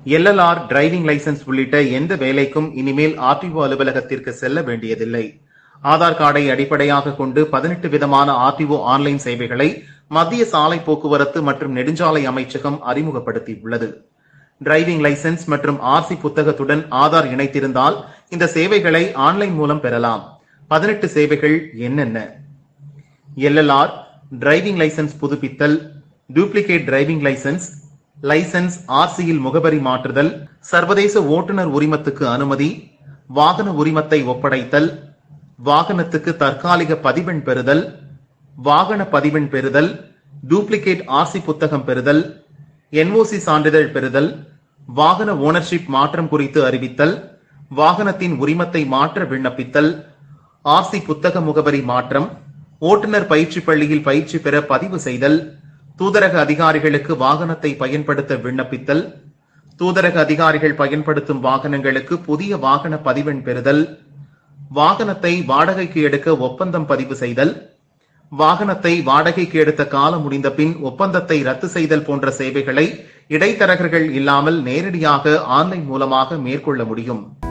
LLR driving licence உள்ளிட்ட எந்த வேலைக்கும் இனிமேல் ஆர்டிஓ அலுவலகத்திற்கு செல்ல வேண்டியதில்லை ஆதார் கார்டை அடிப்படையாக கொண்டு பதினெட்டு விதமான ஆர்டிஓ ஆன்லைன் சேவைகளை மத்திய சாலை போக்குவரத்து மற்றும் நெடுஞ்சாலை அமைச்சகம் அறிமுகப்படுத்தியுள்ளது டிரைவிங் லைசென்ஸ் மற்றும் ஆர்சி புத்தகத்துடன் ஆதார் இணைத்திருந்தால் இந்த சேவைகளை ஆன்லைன் மூலம் பெறலாம் பதினெட்டு சேவைகள் என்னென்ன எல்எல்ஆர் டிரைவிங் லைசென்ஸ் புதுப்பித்தல் டூப்ளிகேட் டிரைவிங் லைசென்ஸ் லைசென்ஸ் ஆர்சியில் முகவரி மாற்றுதல் சர்வதேச ஓட்டுநர் உரிமத்துக்கு அனுமதி வாகன உரிமத்தை ஒப்படைத்தல் வாகனத்துக்கு தற்காலிக பதிவெண் பெறுதல் வாகன பதிவெண் பெறுதல் டூப்ளிகேட் ஆர்சி புத்தகம் பெறுதல் என்ஓசி சான்றிதழ் பெறுதல் வாகன ஓனர்ஷிப் மாற்றம் குறித்து அறிவித்தல் வாகனத்தின் உரிமத்தை மாற்ற விண்ணப்பித்தல் ஆர்சி புத்தக முகவரி மாற்றம் ஓட்டுநர் பயிற்சி பள்ளியில் பயிற்சி பெற பதிவு செய்தல் தூதரக அதிகாரிகளுக்கு வாகனத்தை பயன்படுத்த விண்ணப்பித்தல் தூதரக அதிகாரிகள் பயன்படுத்தும் வாகனங்களுக்கு புதிய வாகன பதிவெண் பெறுதல் வாகனத்தை வாடகைக்கு எடுக்க ஒப்பந்தம் பதிவு செய்தல் வாகனத்தை வாடகைக்கு எடுத்த காலம் முடிந்த பின் ஒப்பந்தத்தை ரத்து செய்தல் போன்ற சேவைகளை இடைத்தரகர்கள் இல்லாமல் நேரடியாக ஆன்லைன் மூலமாக மேற்கொள்ள முடியும்